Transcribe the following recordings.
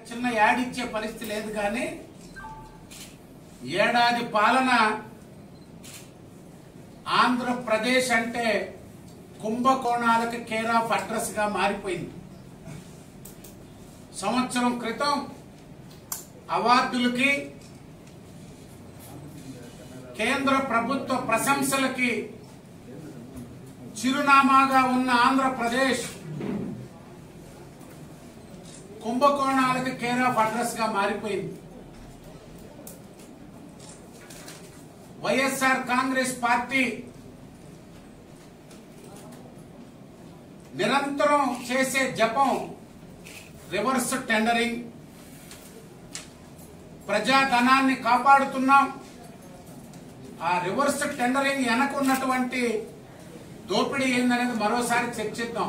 చిన్న యాడిచ్చే పరిస్థితి లేదు కానీ ఏడాది పాలన ఆంధ్రప్రదేశ్ అంటే కుంభకోణాలకు కేర్ ఆఫ్ అడ్రస్ గా మారిపోయింది సంవత్సరం క్రితం అవార్డులకి కేంద్ర ప్రభుత్వ ప్రశంసలకి చిరునామాగా ఉన్న ఆంధ్రప్రదేశ్ కుంభకోణాలకు కేర్ ఆఫ్ అడ్రస్ గా మారిపోయింది వైఎస్ఆర్ కాంగ్రెస్ పార్టీ నిరంతరం చేసే జపం రివర్స్ టెండరింగ్ ప్రజాధనాన్ని కాపాడుతున్నాం ఆ రివర్స్ టెండరింగ్ వెనకున్నటువంటి దోపిడీ ఏందనేది మరోసారి చర్చిద్దాం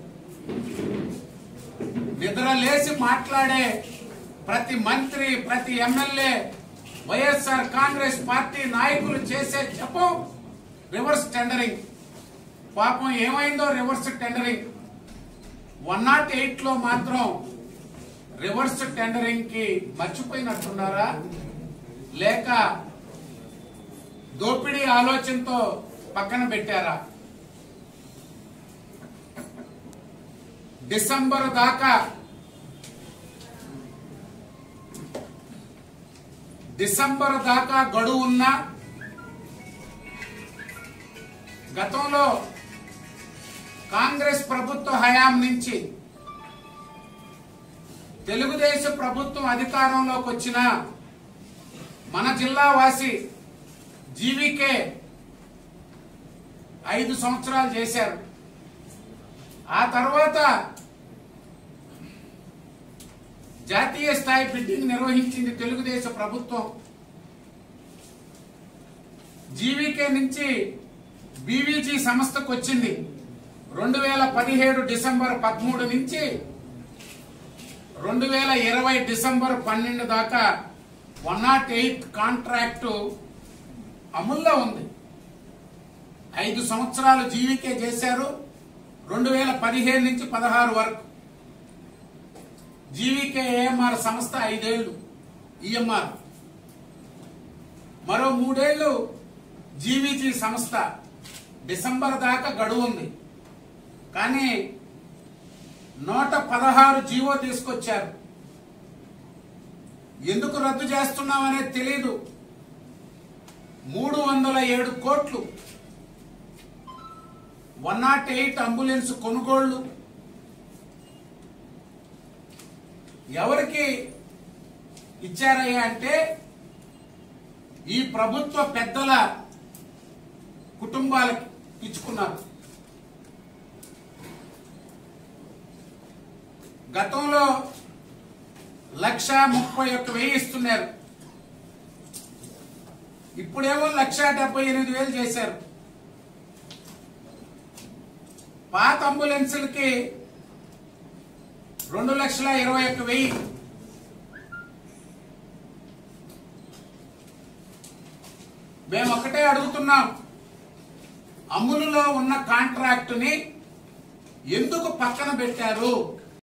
నిద్ర లేచి మాట్లాడే ప్రతి మంత్రి ప్రతి ఎమ్మెల్యే వైఎస్ఆర్ కాంగ్రెస్ పార్టీ నాయకులు చేసే జపం రివర్స్ టెండరింగ్ పాపం ఏమైందో reverse tendering one nought eight లో మాత్రం రివర్స్ టెండరింగ్ కి మర్చిపోయినట్టున్నారా లేక దోపిడీ ఆలోచనతో పక్కన పెట్టారా డిసెంబర్ దాకా డిసెంబర్ దాకా గడువు ఉన్న గతంలో కాంగ్రెస్ ప్రభుత్వ హయాం నుంచి తెలుగుదేశం ప్రభుత్వం అధికారంలోకి వచ్చిన మన జిల్లా వాసి జీవికే ఐదు సంవత్సరాలు చేశారు ఆ తర్వాత జాతీయ స్థాయి బిడ్డింగ్ నిర్వహించింది తెలుగుదేశం ప్రభుత్వం జీవీకే నుంచి బీవీజీ సంస్థకు వచ్చింది రెండు వేల పదిహేడు డిసెంబర్ పదమూడు నుంచి రెండు వేల ఇరవై డిసెంబర్ పన్నెండు దాకా వన్ నాట్ ఎయిట్ కాంట్రాక్టు అమల్లో ఉంది ఐదు సంవత్సరాలు జీవికే చేశారు రెండు వేల పదిహేను నుంచి పదహారు వరకు జీవికే ఏఎంఆర్ సంస్థ ఐదేళ్లు ఈఎంఆర్ మరో మూడేళ్లు జీవీజీ సంస్థ డిసెంబర్ దాకా గడువు ఉంది కానీ నూట పదహారు జీవో తీసుకొచ్చారు ఎందుకు రద్దు చేస్తున్నామనేది తెలియదు మూడు వందల ఏడు కోట్లు వన్ నాట్ ఎయిట్ అంబులెన్స్ కొనుగోళ్లు ఎవరికి ఇచ్చారయ్యా అంటే ఈ ప్రభుత్వ పెద్దల కుటుంబాలకి ఇచ్చుకున్నారు గతంలో లక్ష ముప్పై ఒక్క వెయ్యి ఇస్తున్నారు ఇప్పుడేమో లక్ష డెబ్బై ఎనిమిది వేలు చేశారు పాత అంబులెన్సులకి రెండు లక్షల ఇరవై ఒక్క వెయ్యి మేము ఒకటే అడుగుతున్నాం అమలులో ఉన్న కాంట్రాక్టుని ఎందుకు పక్కన పెట్టారు